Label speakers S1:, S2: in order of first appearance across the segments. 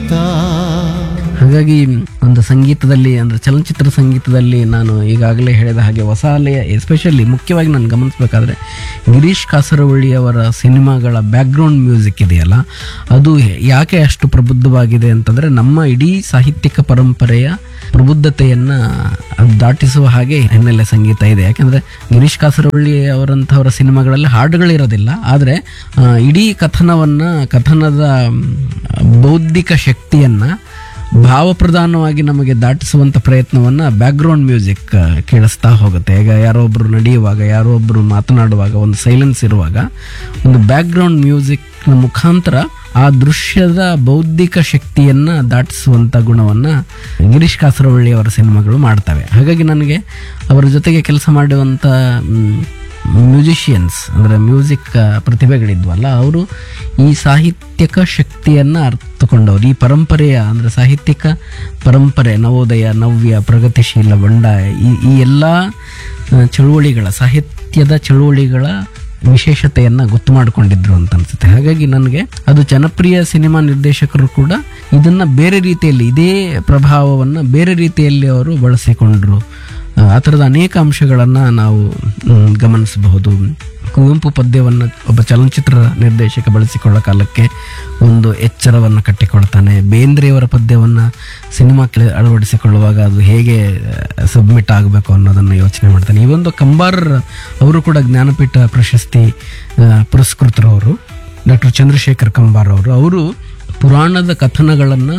S1: ಸಂಗೀತ
S2: ಹಾಗಾಗಿ ಒಂದು ಸಂಗೀತದಲ್ಲಿ ಅಂದ್ರೆ ಚಲನಚಿತ್ರ ಸಂಗೀತದಲ್ಲಿ ನಾನು ಈಗಾಗಲೇ ಹೇಳಿದ ಹಾಗೆ ಹೊಸ ಅಲೆಯ ಎಸ್ಪೆಷಲಿ ಮುಖ್ಯವಾಗಿ ನಾನು ಗಮನಿಸಬೇಕಾದ್ರೆ ಗಿರೀಶ್ ಕಾಸರವಳ್ಳಿ ಅವರ ಸಿನಿಮಾಗಳ ಬ್ಯಾಕ್ಗ್ರೌಂಡ್ ಮ್ಯೂಸಿಕ್ ಇದೆಯಲ್ಲ ಅದು ಯಾಕೆ ಅಷ್ಟು ಪ್ರಬುದ್ಧವಾಗಿದೆ ಅಂತಂದ್ರೆ ನಮ್ಮ ಇಡೀ ಸಾಹಿತ್ಯಿಕ ಪರಂಪರೆಯ ಪ್ರಬುದ್ಧತೆಯನ್ನ ಅದು ದಾಟಿಸುವ ಹಾಗೆ ಹಿನ್ನೆಲೆ ಸಂಗೀತ ಇದೆ ಯಾಕಂದ್ರೆ ಗಿರೀಶ್ ಕಾಸರವಳ್ಳಿ ಅವರಂಥವರ ಸಿನಿಮಾಗಳಲ್ಲಿ ಹಾಡುಗಳಿರೋದಿಲ್ಲ ಆದರೆ ಆ, ಇಡೀ ಕಥನವನ್ನ ಕಥನದ ಮ್, ಬೌದ್ಧಿಕ ಶಕ್ತಿಯನ್ನ ಭಾವಪ್ರಧಾನವಾಗಿ ನಮಗೆ ದಾಟಿಸುವಂತ ಪ್ರಯತ್ನವನ್ನ ಬ್ಯಾಕ್ಗ್ರೌಂಡ್ ಮ್ಯೂಸಿಕ್ ಕೇಳಿಸ್ತಾ ಹೋಗುತ್ತೆ ಈಗ ಯಾರೋ ಒಬ್ರು ನಡೆಯುವಾಗ ಯಾರೋ ಒಬ್ರು ಮಾತನಾಡುವಾಗ ಒಂದು ಸೈಲೆನ್ಸ್ ಇರುವಾಗ ಒಂದು ಬ್ಯಾಕ್ಗ್ರೌಂಡ್ ಮ್ಯೂಸಿಕ್ನ ಮುಖಾಂತರ ಆ ದೃಶ್ಯದ ಬೌದ್ಧಿಕ ಶಕ್ತಿಯನ್ನ ದಾಟಿಸುವಂತ ಗುಣವನ್ನ ಗಿರೀಶ್ ಕಾಸರವಳ್ಳಿ ಅವರ ಸಿನಿಮಾಗಳು ಮಾಡ್ತವೆ ಹಾಗಾಗಿ ನನಗೆ ಅವರ ಜೊತೆಗೆ ಕೆಲಸ ಮಾಡುವಂತ ಮ್, ಮ್ಯೂಸಿಷಿಯನ್ಸ್ ಅಂದರೆ ಮ್ಯೂಸಿಕ್ ಪ್ರತಿಭೆಗಳಿದ್ವಲ್ಲ ಅವರು ಈ ಸಾಹಿತ್ಯಕ ಶಕ್ತಿಯನ್ನು ಅರ್ಥಕೊಂಡವರು ಈ ಪರಂಪರೆಯ ಅಂದರೆ ಸಾಹಿತ್ಯಿಕ ಪರಂಪರೆ ನವೋದಯ ನವ್ಯ ಪ್ರಗತಿಶೀಲ ಬಂಡಾಯ ಈ ಈ ಎಲ್ಲ ಆ, ಚಳುವಳಿಗಳ ಸಾಹಿತ್ಯದ ಚಳುವಳಿಗಳ ವಿಶೇಷತೆಯನ್ನ ಗೊತ್ತು ಮಾಡಿಕೊಂಡಿದ್ರು ಅಂತ ಅನ್ಸುತ್ತೆ ಹಾಗಾಗಿ ನನಗೆ ಅದು ಜನಪ್ರಿಯ ಸಿನಿಮಾ ನಿರ್ದೇಶಕರು ಕೂಡ ಇದನ್ನ ಬೇರೆ ರೀತಿಯಲ್ಲಿ ಇದೇ ಪ್ರಭಾವವನ್ನು ಬೇರೆ ರೀತಿಯಲ್ಲಿ ಅವರು ಬಳಸಿಕೊಂಡ್ರು ಆ, ಆ ಥರದ ಅನೇಕ ಅಂಶಗಳನ್ನು ನಾವು ಮ್, ಗಮನಿಸಬಹುದು ಕುವೆಂಪು ಪದ್ಯವನ್ನು ಒಬ್ಬ ಚಲನಚಿತ್ರ ನಿರ್ದೇಶಕ ಬಳಸಿಕೊಳ್ಳೋ ಕಾಲಕ್ಕೆ ಒಂದು ಎಚ್ಚರವನ್ನು ಕಟ್ಟಿಕೊಳ್ತಾನೆ ಬೇಂದ್ರೆಯವರ ಪದ್ಯವನ್ನು ಸಿನಿಮಾಕ್ಕೆ ಅಳವಡಿಸಿಕೊಳ್ಳುವಾಗ ಅದು ಹೇಗೆ ಸಬ್ಮಿಟ್ ಆಗಬೇಕು ಅನ್ನೋದನ್ನು ಯೋಚನೆ ಮಾಡ್ತಾನೆ ಈ ಒಂದು ಕಂಬಾರ್ ಅವರು ಕೂಡ ಜ್ಞಾನಪೀಠ ಪ್ರಶಸ್ತಿ ಆ, ಪುರಸ್ಕೃತರವರು ಡಾಕ್ಟರ್ ಚಂದ್ರಶೇಖರ್ ಕಂಬಾರ್ ಅವರು ಅವರು ಪುರಾಣದ ಕಥನಗಳನ್ನು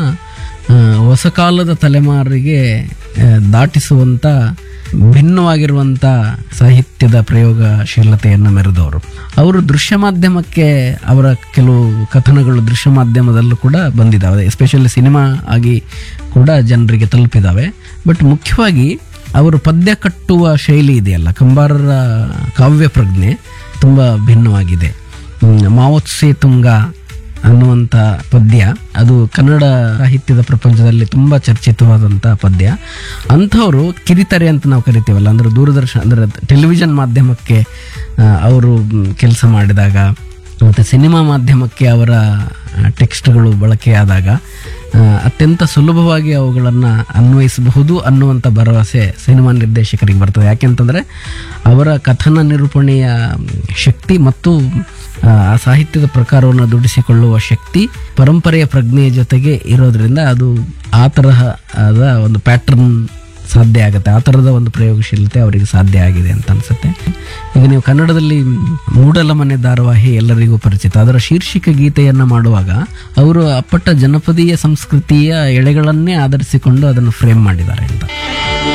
S2: ಹೊಸ ಕಾಲದ ತಲೆಮಾರಿಗೆ ಆ, ದಾಟಿಸುವಂಥ ಭಿನ್ನವಾಗಿರುವಂಥ ಸಾಹಿತ್ಯದ ಪ್ರಯೋಗಶೀಲತೆಯನ್ನು ಮೆರೆದವರು ಅವರು ದೃಶ್ಯ ಮಾಧ್ಯಮಕ್ಕೆ ಅವರ ಕೆಲವು ಕಥನಗಳು ದೃಶ್ಯ ಮಾಧ್ಯಮದಲ್ಲೂ ಕೂಡ ಬಂದಿದ್ದಾವೆ ಎಸ್ಪೆಷಲಿ ಸಿನಿಮಾ ಆಗಿ ಕೂಡ ಜನರಿಗೆ ತಲುಪಿದ್ದಾವೆ ಬಟ್ ಮುಖ್ಯವಾಗಿ ಅವರು ಪದ್ಯ ಕಟ್ಟುವ ಶೈಲಿ ಇದೆಯಲ್ಲ ಕಂಬಾರರ ಕಾವ್ಯ ಪ್ರಜ್ಞೆ ತುಂಬ ಭಿನ್ನವಾಗಿದೆ ಹ್ಮ್, ಮಾವೋತ್ಸೆ ತುಂಗ ಅನ್ನುವಂಥ ಪದ್ಯ ಅದು ಕನ್ನಡ ಸಾಹಿತ್ಯದ ಪ್ರಪಂಚದಲ್ಲಿ ತುಂಬ ಚರ್ಚಿತವಾದಂಥ ಪದ್ಯ ಅಂಥವರು ಕಿರಿತರೆ ಅಂತ ನಾವು ಕರಿತೀವಲ್ಲ ಅಂದರೆ ದೂರದರ್ಶನ ಅಂದರೆ ಟೆಲಿವಿಷನ್ ಮಾಧ್ಯಮಕ್ಕೆ ಆ, ಅವರು ಕೆಲಸ ಮಾಡಿದಾಗ ಮತ್ತು ಸಿನಿಮಾ ಮಾಧ್ಯಮಕ್ಕೆ ಅವರ ಟೆಕ್ಸ್ಟ್ಗಳು ಬಳಕೆಯಾದಾಗ ಆ, ಅತ್ಯಂತ ಸುಲಭವಾಗಿ ಅವುಗಳನ್ನು ಅನ್ವಯಿಸಬಹುದು ಅನ್ನುವಂಥ ಭರವಸೆ ಸಿನಿಮಾ ನಿರ್ದೇಶಕರಿಗೆ ಬರ್ತದೆ ಯಾಕೆಂತಂದರೆ ಅವರ ಕಥನ ನಿರೂಪಣೆಯ ಶಕ್ತಿ ಮತ್ತು ಆ ಆ ಸಾಹಿತ್ಯದ ಪ್ರಕಾರವನ್ನು ದುಡಿಸಿಕೊಳ್ಳುವ ಶಕ್ತಿ ಪರಂಪರೆಯ ಪ್ರಜ್ಞೆಯ ಜೊತೆಗೆ ಇರೋದ್ರಿಂದ ಅದು ಆ ತರಹದ ಒಂದು ಪ್ಯಾಟರ್ನ್ ಸಾಧ್ಯ ಆಗುತ್ತೆ ಆ ಥರದ ಒಂದು ಪ್ರಯೋಗಶೀಲತೆ ಅವರಿಗೆ ಸಾಧ್ಯ ಆಗಿದೆ ಅಂತ ಅನ್ಸುತ್ತೆ ಈಗ ನೀವು ಕನ್ನಡದಲ್ಲಿ ಮೂಡಲ ಮನೆ ಧಾರಾವಾಹಿ ಎಲ್ಲರಿಗೂ ಪರಿಚಿತ ಅದರ ಶೀರ್ಷಿಕ ಗೀತೆಯನ್ನು ಮಾಡುವಾಗ ಅವರು ಅಪ್ಪಟ್ಟ ಜನಪದೀಯ ಸಂಸ್ಕೃತಿಯ ಎಳೆಗಳನ್ನೇ ಆಧರಿಸಿಕೊಂಡು ಅದನ್ನು ಫ್ರೇಮ್ ಮಾಡಿದ್ದಾರೆ ಅಂತ